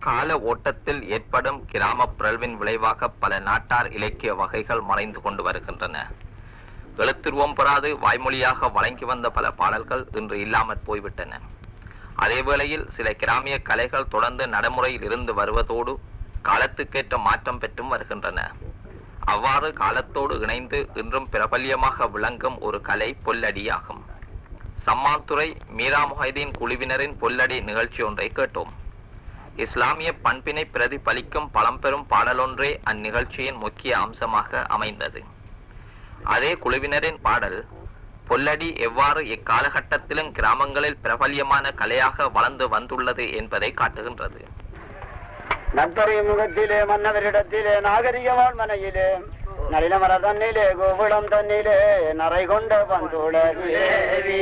கால ஓட்டத்தில் ஏற்படும் கிராம பிறழ்வின் விளைவாக பல நாட்டார் இலக்கிய வகைகள் மறைந்து கொண்டு வருகின்றன எழுத்துருவம் பெறாது வாய்மொழியாக வழங்கி வந்த பல பாடல்கள் இன்று இல்லாமற் போய்விட்டன அதே வேளையில் சில கிராமிய கலைகள் தொடர்ந்து நடைமுறையில் இருந்து வருவதோடு காலத்துக்கேற்ற மாற்றம் பெற்றும் வருகின்றன அவ்வாறு காலத்தோடு இணைந்து இன்றும் பிரபல்யமாக விளங்கும் ஒரு கலை பொல்லடியாகும் சம்மாந்துறை மீரா முஹைதீன் குழுவினரின் பொல்லடி நிகழ்ச்சி ஒன்றை கேட்டோம் இஸ்லாமிய பண்பினை பிரதிபலிக்கும் பழம்பெரும் பாடலொன்றே அந்நிகழ்ச்சியின் முக்கிய அம்சமாக அமைந்தது அதே குழுவினரின் பாடல் பொல்லடி எவ்வாறு இக்காலகட்டத்திலும் கிராமங்களில் பிரபல்யமான கலையாக வளர்ந்து வந்துள்ளது என்பதை காட்டுகின்றது நற்பறை முகத்திலே மன்னவரிடத்திலே நாகரிகவான் மனையிலே நளினமர தன்னிலே கோகுலம் தன்னிலே நரை கொண்ட பந்துள தேவி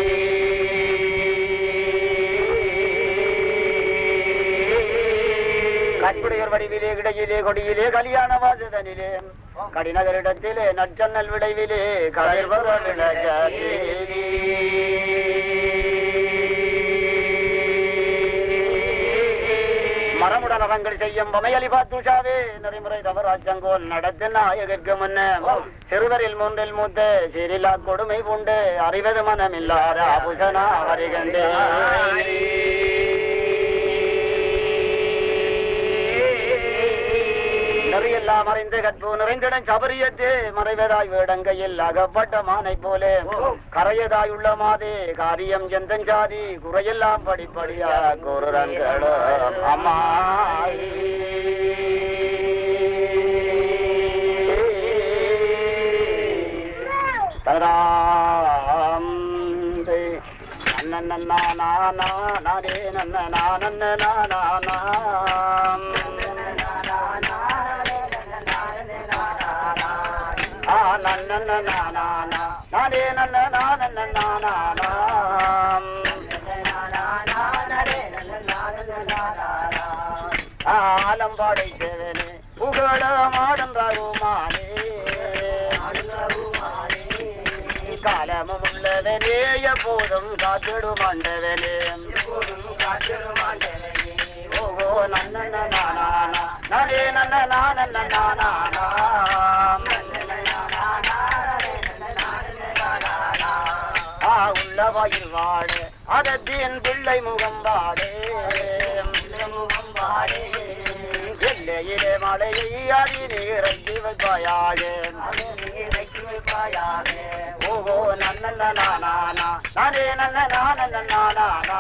கற்புடையர் வடிவிலே இடையிலே கொடியிலே கல்யாண வாசதனிலே கடிநகரிடத்திலே நற்சன்னல் விளைவிலே கலைவர் மரமுடன் அவங்கள் செய்யும் பமையலி பாத்துஷாவே நெறிமுறை தவறாச்சங்கோல் நடத்து நாயகர்க்கு முன்ன சிறுவரில் மூன்றில் மூத்த சீரிலா கொடுமை பூண்டு அறிவது மனமில்லாத அபுசனா வருகின்றே நெறியெல்லாம் மறைந்து கற்பு நிறைந்திடம் சபரியத்து மறைவதாய் வேடங்கையில் அகப்பட்ட மானை போலே கரையதாய் உள்ள மாதே காரியம் எந்தன் ஜாதி குறையெல்லாம் படிப்படியா கூறுறங்களோ அம்மா தராம் நன்ன நானா நானே நன்ன நானன்ன நானா ஆ நன்ன நானா நானே நன்ன நானன்ன நானா ஆலம்பாடை தேவனே புகழ மாடன் ரகுமானே காலமும் உள்ளவனே எப்போதும் காத்திடும் ஆண்டவனே ஓஹோ நன்ன நானா நானே நன்ன நானன்ன நானா ஆ உள்ளவாயில் வாடு அதத்தின் பிள்ளை முகம் வாடு முகம் வாடு எல்லையிலே மலையை அடி நீரைக்கு வைப்பாயாக ஓஹோ நன்ன நானா நானே நன்ன நானன்ன நானா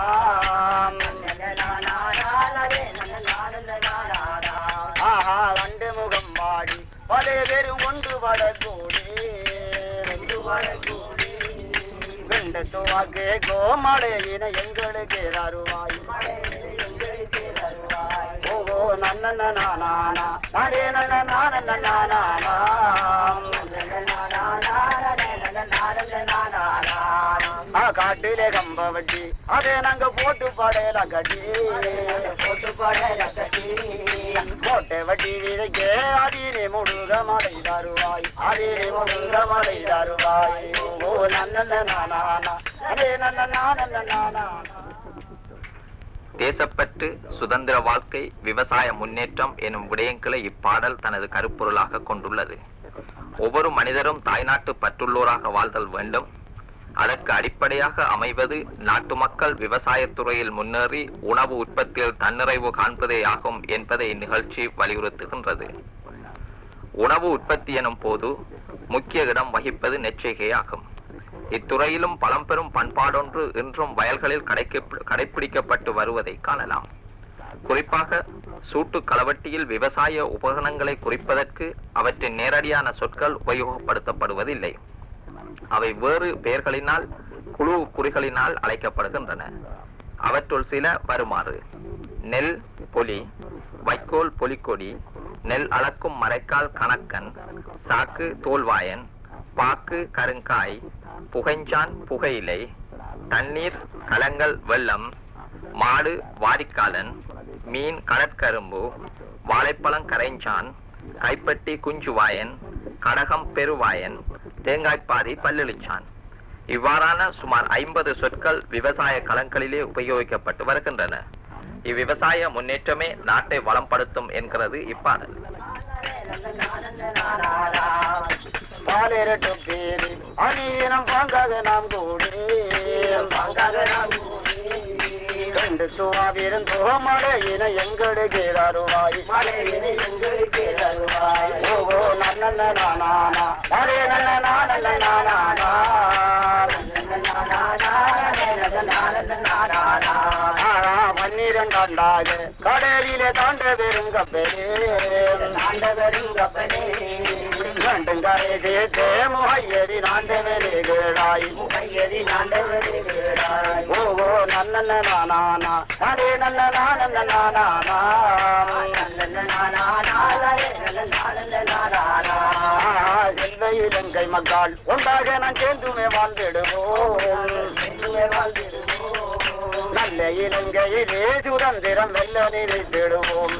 ஆஹா வண்டு முகம் வாடி பல பேரும் ஒன்று படக்கூடி ஒன்று படக்கூடி வெண்ட துவாக்கு கோமடையின எங்களுக்கு தருவாய் ஓஹோ நன்ன நானா நானே நன்ன நானன்ன நானா ஆ காட்டிலே கம்ப வட்டி அதே நாங்க போட்டு படையல கட்டி போட்டு படையல கட்டி கோட்டை வட்டி விதைக்க அதிலே முழுக மழை தருவாய் அதிலே முழுக மழை தருவாய் ஓ நன்ன நானா அதே நன்ன நானன்ன நானா தேசப்பற்று சுதந்திர வாழ்க்கை விவசாய முன்னேற்றம் எனும் விடயங்களை இப்பாடல் தனது கருப்பொருளாக கொண்டுள்ளது ஒவ்வொரு மனிதரும் தாய்நாட்டு பற்றுள்ளோராக வாழ்தல் வேண்டும் அதற்கு அடிப்படையாக அமைவது நாட்டு மக்கள் விவசாயத் துறையில் முன்னேறி உணவு உற்பத்தியில் தன்னிறைவு காண்பதே ஆகும் என்பதை இந்நிகழ்ச்சி வலியுறுத்துகின்றது உணவு உற்பத்தி எனும் போது முக்கிய இடம் வகிப்பது நெச்சரிகையாகும் இத்துறையிலும் பழம்பெரும் பண்பாடொன்று இன்றும் வயல்களில் கடைக்க- கடைப்பிடிக்கப்பட்டு வருவதை காணலாம் குறிப்பாக சூட்டு களவட்டியில் விவசாய உபகரணங்களை குறிப்பதற்கு அவற்றின் நேரடியான சொற்கள் உபயோகப்படுத்தப்படுவதில்லை அவை வேறு பெயர்களினால் குழு குறிகளினால் அழைக்கப்படுகின்றன அவற்றுள் சில வருமாறு நெல் பொலி வைக்கோல் பொலிக்கொடி நெல் அளக்கும் மரைக்கால் கணக்கன் சாக்கு தோல்வாயன் பாக்கு கருங்காய் புகைஞ்சான் புகையிலை தண்ணீர் கலங்கள் வெள்ளம் மாடு வாரிக்காலன் மீன் கடற்கரும்பு வாழைப்பழம் கரைஞ்சான் கைப்பட்டி குஞ்சுவாயன் கடகம் பெருவாயன் தேங்காய்ப்பாதி பல்லெளிச்சான் இவ்வாறான சுமார் ஐம்பது சொற்கள் விவசாய களங்களிலே உபயோகிக்கப்பட்டு வருகின்றன இவ்விவசாய முன்னேற்றமே நாட்டை வளம்படுத்தும் என்கிறது இப்பாடல் பாலிரட்டு பேரு அநீனம் பங்காக நாம் கூடி பங்காக நாம் கூடி ரெண்டு சுவாவிருந்தோ மழையின எங்களுக்கு தருவாய் மழையின எங்களுக்கு தருவாய் ஓ நல்ல நானா மழை நல்ல நானல்ல நானா பன்னிரண்டாண்டாக கடலிலே தாண்ட வெறும் கப்பலே தாண்ட வெறும் கப்பலே கண்டுங்கரை தேத்தே முகையடி நாண்டவரே கேளாய் முகையடி நாண்டவரே கேளாய் ஓ ஓ நல்ல நானா அதே நல்ல நான நானா செல்வ இலங்கை மக்கள் ஒன்றாக நான் சேர்ந்துமே வாழ்ந்திடுவோம் நல்ல இலங்கையிலே சுதந்திரம் வெல்ல நினைத்திடுவோம்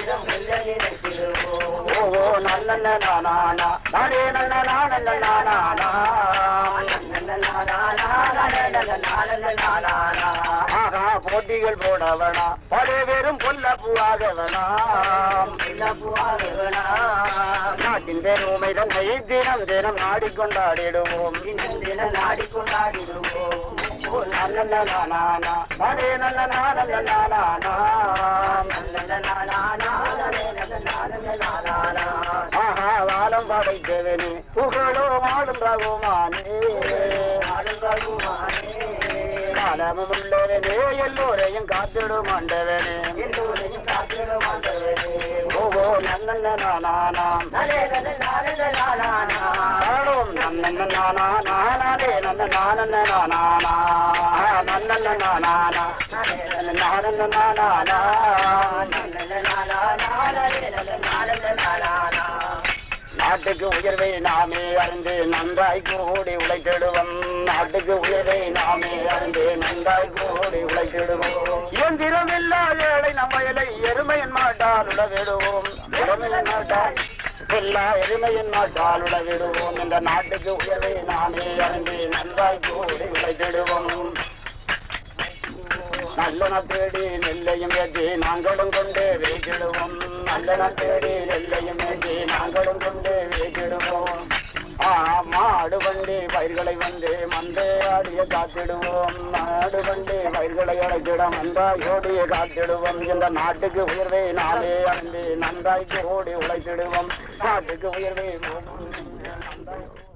ஓ ஓ நல்ல நானா நானே நல்ல நானல்ல நானா ஆகா போட்டிகள் போட வேணாம் பழைய பேரும் பொல்ல பூவாக வேணாம் நாட்டின் பெருமை தன்னை தினம் தினம் நாடி கொண்டாடிடுவோம் தினம் நாடி கொண்டாடிடுவோம் நல்ல நானா நானே நல்ல நானல்ல நானா ஆஹா வாழம் படைத்தவனே புகழோ வாழும் ரகுமானே காலமும் உள்ளவனே எல்லோரையும் காத்திடும் ஆண்டவனே ஓ நல்ல நானாம் ஆடும் நல்ல நானா நானே நல்ல நானல்ல நானா நல்ல நானா நானல்ல நானா நாட்டுக்கு உயர்வை நாமே அறிந்து நன்றாய் கூடி உழைத்திடுவோம் நாட்டுக்கு உயர்வை நாமே அறிந்து நன்றாய் கூடி உழைத்திடுவோம் இயந்திரம் இல்லா ஏழை நம்மையிலை எருமையின் மாட்டால் உழவிடுவோம் எருமையின் மாட்டால் எல்லா எருமையின் மாட்டால் உழவிடுவோம் இந்த நாட்டுக்கு உயர்வை நாமே அறிந்து நன்றாய் கூடி உழைத்திடுவோம் நல்லன தேடி நெல்லையும் ஏற்றி நாங்களும் கொண்டு வைத்திடுவோம் நல்லன தேடி நெல்லையும் ஏற்றி நாங்களும் கொண்டு வைத்திடுவோம் ஆ மாடு வண்டி பயிர்களை வந்து மந்தையாடிய காத்திடுவோம் மாடு வண்டி பயிர்களை அழைத்திட மந்தாயோடிய காத்திடுவோம் இந்த நாட்டுக்கு உயர்வை நாளே அறிந்து நன்றாய்க்கு ஓடி உழைத்திடுவோம் நாட்டுக்கு உயர்வை நன்றாய்